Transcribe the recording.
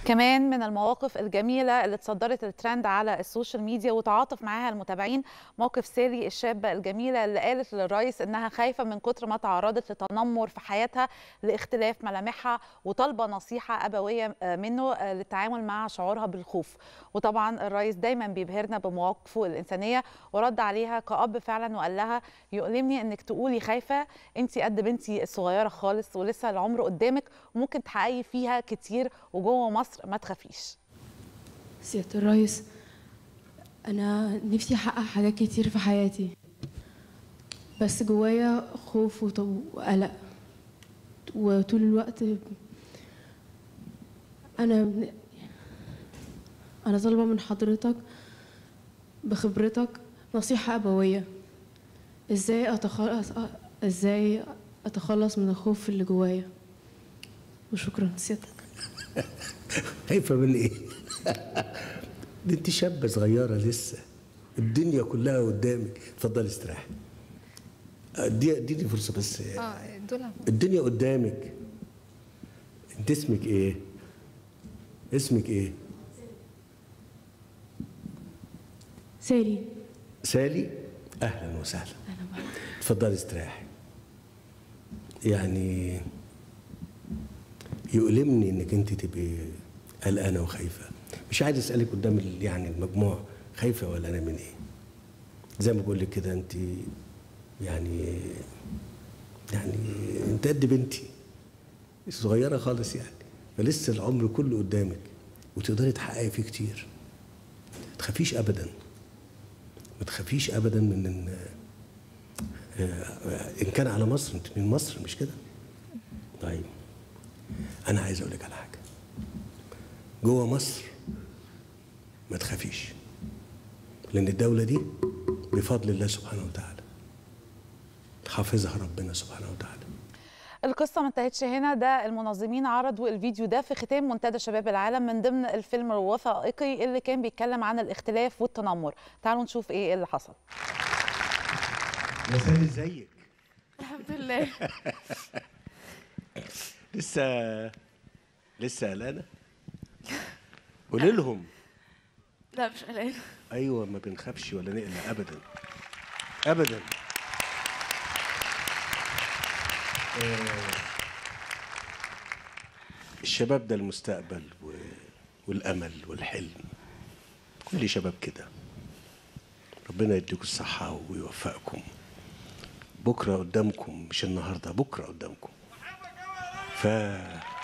كمان من المواقف الجميلة اللي تصدرت الترند على السوشيال ميديا وتعاطف معاها المتابعين موقف ساري الشابة الجميلة اللي قالت للرئيس إنها خايفة من كتر ما تعرضت لتنمر في حياتها لاختلاف ملامحها وطالبة نصيحة أبوية منه للتعامل مع شعورها بالخوف وطبعا الرئيس دايما بيبهرنا بمواقفه الإنسانية ورد عليها كأب فعلا وقال لها يؤلمني إنك تقولي خايفة أنت قد بنتي الصغيرة خالص ولسه العمر قدامك وممكن تحققي فيها كتير وجوه مصر ما تخافيش سيادة الرئيس أنا نفسي أحقق حاجات كتير في حياتي بس جوايا خوف وط- وقلق وطول الوقت أنا أنا طالبة من حضرتك بخبرتك نصيحة أبوية إزاي أتخلص إزاي أتخلص من الخوف اللي جوايا وشكرا سيادتك خايفه من ايه؟ دي انت شابه صغيره لسه الدنيا كلها قدامك اتفضلي استريحي دي اديني فرصه بس اه دول الدنيا قدامك انت اسمك ايه؟ اسمك ايه؟ سالي سالي اهلا وسهلا اتفضلي استريحي يعني يؤلمني انك انت تبقي قلقانه وخايفه مش عايز اسالك قدام ال- يعني المجموع خايفه ولا انا من ايه زي ما بقول لك كده انت يعني يعني انت قد بنتي صغيره خالص يعني فلسه العمر كله قدامك وتقدري تحققي فيه كتير ما تخافيش ابدا ما تخافيش ابدا من ان آه، ان كان على مصر انت من مصر مش كده طيب انا عايز اقول لك على حاجه جوه مصر ما تخافيش لان الدوله دي بفضل الله سبحانه وتعالى حافظها ربنا سبحانه وتعالى القصة ما انتهتش هنا ده المنظمين عرضوا الفيديو ده في ختام منتدى شباب العالم من ضمن الفيلم الوثائقي اللي كان بيتكلم عن الاختلاف والتنمر تعالوا نشوف ايه اللي حصل يا سالي ازيك الحمد لله لسه لسه قلقانه قولي لهم لا مش قلقانة ايوه ما بنخافش ولا نقلق ابدا ابدا آه، الشباب ده المستقبل و... والامل والحلم كل شباب كده ربنا يديكم الصحة ويوفقكم بكرة قدامكم مش النهاردة بكرة قدامكم ف